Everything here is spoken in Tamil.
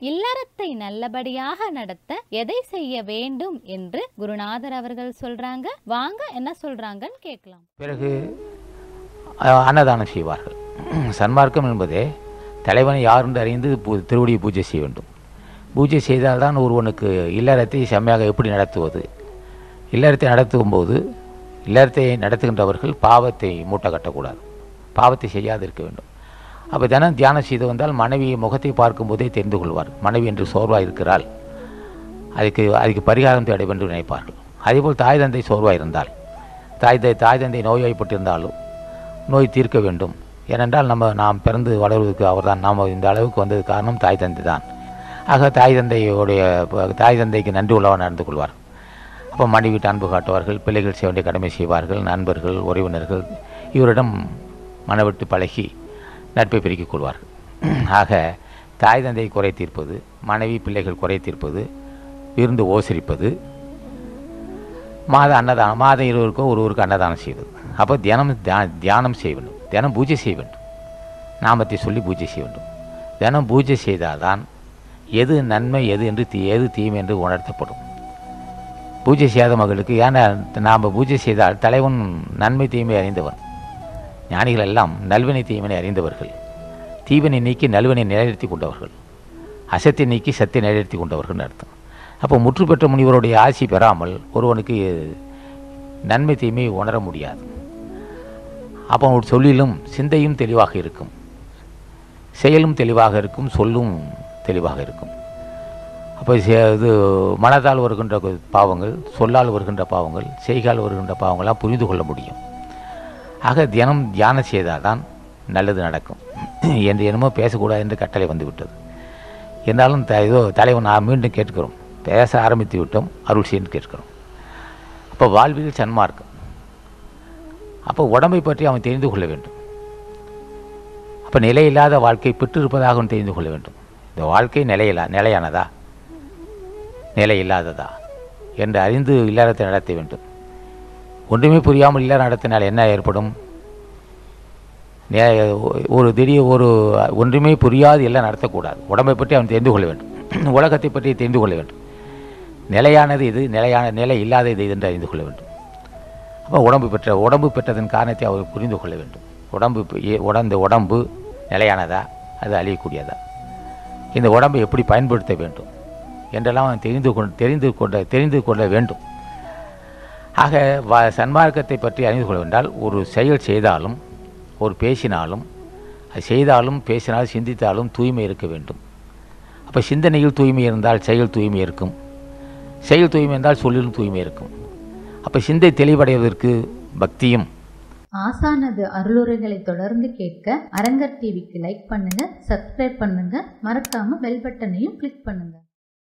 இல்லறத்தை நல்லபடியாக நடத்த எதை செய்ய வேண்டும் என்று குருநாதர் அவர்கள் சொல்றாங்க வாங்க என்ன சொல்றாங்கன்னு கேட்கலாம் பிறகு அஹ், அன்னதானம் செய்வார்கள் சன்மார்க்கம் என்பதே தலைவனை யார் என்று அறிந்து பூ திருவடியை பூஜை செய்ய வேண்டும் பூஜை செய்தால்தான் ஒருவனுக்கு இல்லறத்தை செம்மையாக எப்படி நடத்துவது இல்லறத்தை நடத்தும் போது இல்லறத்தை நடத்துகின்றவர்கள் பாவத்தை மூட்டை கட்டக்கூடாது பாவத்தை செய்யாது இருக்க வேண்டும் அப்போ தினம் தியானம் செய்து வந்தால் மனைவி முகத்தை பார்க்கும்போதே தெரிந்து கொள்வார் மனைவி என்று சோர்வாக இருக்கிறாள் அதுக்கு அதுக்கு பரிகாரம் தேட வேண்டும் என்று நினைப்பார்கள் அதேபோல் தாய் தந்தை சோர்வாக இருந்தால் தாய் த தாய் தந்தை நோய்வாய்ப்பட்டிருந்தாலும் நோய் தீர்க்க வேண்டும் ஏனென்றால் நம்ம நாம் பிறந்து வளர்வதற்கு அவர்தான் நாம் இந்த அளவுக்கு வந்தது காரணம் தாய் தந்தை தான் ஆக தாய் தந்தையுடைய ப- தாய் தந்தைக்கு நன்றி உள்ளவன் நடந்து கொள்வார் அப்போ மனைவிட்டு அன்பு காட்டுவார்கள் பிள்ளைகள் செய்ய வேண்டிய கடமை செய்வார்கள் நண்பர்கள் உறவினர்கள் இவரிடம் மனவிட்டு பழகி நட்பை பெருக்கிக் கொள்வார்கள் ஆக தாய் தந்தை குறை தீர்ப்பது மனைவி பிள்ளைகள் குறை தீர்ப்பது விருந்து ஓசரிப்பது மாத அன்னதானம் மாதம் இருவருக்கோ ஒருவருக்கு அன்னதானம் செய்வது அப்போ தினம் தியா- தியானம் செய்ய வேண்டும் தினம் பூஜை செய்ய வேண்டும் நாமத்தை சொல்லி பூஜை செய்ய வேண்டும் தினம் பூஜை செய்தால்தான் எது நன்மை எது என்று தீ எது தீமை என்று உணர்த்தப்படும் பூஜை செய்யாத மகளுக்கு ஏன்னா நாம் பூஜை செய்தால் தலைவன் நன்மை தீமை அறிந்தவன் ஞானிகள் எல்லாம் நல்வினை தீவினை அறிந்தவர்கள் தீவினை நீக்கி நல்வினை நிலைநிறுத்தி கொண்டவர்கள் அசத்தை நீக்கி சத்தை நிலைநிறுத்தி கொண்டவர்கள் அர்த்தம் அப்போ முற்று பெற்ற முனிவருடைய ஆசி பெறாமல் ஒருவனுக்கு நன்மை தீமை உணர முடியாது அப்போ ஒரு சொல்லிலும் சிந்தையும் தெளிவாக இருக்கும் செயலும் தெளிவாக இருக்கும் சொல்லும் தெளிவாக இருக்கும் அப்போ செ- இது மனதால் வருகின்ற கு- பாவங்கள் சொல்லால் வருகின்ற பாவங்கள் செய்கால் வருகின்ற பாவங்கள்லாம் புரிந்து கொள்ள முடியும் ஆக தினம் தியானம் செய்தால்தான் நல்லது நடக்கும் என்று என்னமோ பேசக்கூடாது என்று கட்டளை வந்துவிட்டது இருந்தாலும் த இதோ தலைவன் நான் மீண்டும் கேட்கிறோம் பேச ஆரம்பித்து விட்டோம் அருள் செய்து கேட்கிறோம் அப்போ வாழ்வில் சன்மார்க்கம் அப்போ உடம்பை பற்றி அவன் தெரிந்து கொள்ள வேண்டும் அப்போ நிலையில்லாத வாழ்க்கை பெற்றிருப்பதாக அவன் தெரிந்து கொள்ள வேண்டும் இந்த வாழ்க்கை நிலையில்லா நிலையானதா நிலை இல்லாததா என்று அறிந்து இல்லறத்தை நடத்த வேண்டும் ஒன்றுமே புரியாமல் இல்லறம் நடத்தினால் என்ன ஏற்படும் நே- ஒரு திடீர் ஒரு ஒன்றுமே புரியாது எல்லாம் நடத்தக்கூடாது உடம்பை பற்றி அவன் தெரிந்து கொள்ள வேண்டும் உலகத்தை பற்றி தெரிந்து கொள்ள வேண்டும் நிலையானது இது நிலையான நிலை இல்லாத இது என்று அறிந்து கொள்ள வேண்டும் அப்போ உடம்பு பெற்ற உடம்பு பெற்றதன் காரணத்தை அவர் புரிந்து கொள்ள வேண்டும் உடம்பு இப்ப ஏ- உடந்த உடம்பு நிலையானதா அது அழியக்கூடியதா இந்த உடம்பை எப்படி பயன்படுத்த வேண்டும் என்றெல்லாம் அவன் தெரிந்து கொண்டு தெரிந்து கொண்ட தெரிந்து கொள்ள வேண்டும் ஆக வ சன்மார்க்கத்தை பற்றி அறிந்து கொள்ள வேண்டால் ஒரு செயல் செய்தாலும் ஒரு பேசினாலும் அது செய்தாலும் பேசினாலும் சிந்தித்தாலும் தூய்மை இருக்க வேண்டும் அப்போ சிந்தனையில் தூய்மை இருந்தால் செயல் தூய்மை இருக்கும் செயல் தூய்மை இருந்தால் சொல்லிலும் தூய்மை இருக்கும் அப்போ சிந்தை தெளிவடைவதற்கு பக்தியும் ஆசானது அருளுரைகளை தொடர்ந்து கேட்க அரங்கர் டிவிக்கு லைக் பண்ணுங்க சப்ஸ்கிரைப் பண்ணுங்க மறக்காம பெல் பட்டனையும் கிளிக் பண்ணுங்க